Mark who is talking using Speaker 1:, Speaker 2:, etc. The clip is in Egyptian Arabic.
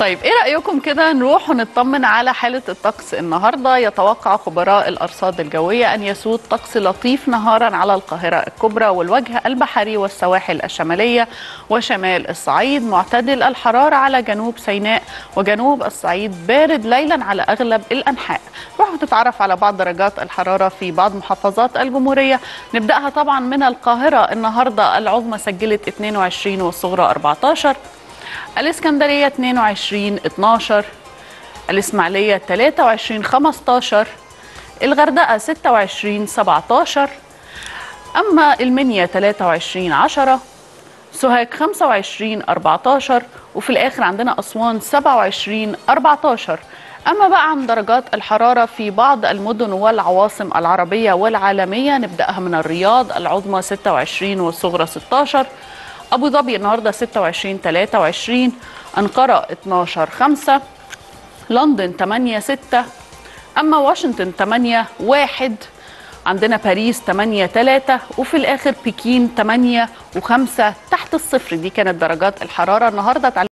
Speaker 1: طيب ايه رايكم كده نروح ونطمن على حاله الطقس النهارده يتوقع خبراء الارصاد الجويه ان يسود طقس لطيف نهارا على القاهره الكبرى والوجه البحري والسواحل الشماليه وشمال الصعيد معتدل الحراره على جنوب سيناء وجنوب الصعيد بارد ليلا على اغلب الانحاء نروح نتعرف على بعض درجات الحراره في بعض محافظات الجمهوريه نبداها طبعا من القاهره النهارده العظمى سجلت 22 والصغرى 14 الإسكندرية 22 12 الإسماعيلية 23 15 الغردقة 26 17 أما المنيا 23 10 سوهاج 25 14 وفي الآخر عندنا أسوان 27 14 أما بقى عن درجات الحرارة في بعض المدن والعواصم العربية والعالمية نبدأها من الرياض العظمى 26 والصغرى 16 ابو ظبي النهارده 26 23 انقره 12 5 لندن 8 6 اما واشنطن 8 1 عندنا باريس 8 3 وفي الاخر بكين 8 و5 تحت الصفر دي كانت درجات الحراره النهارده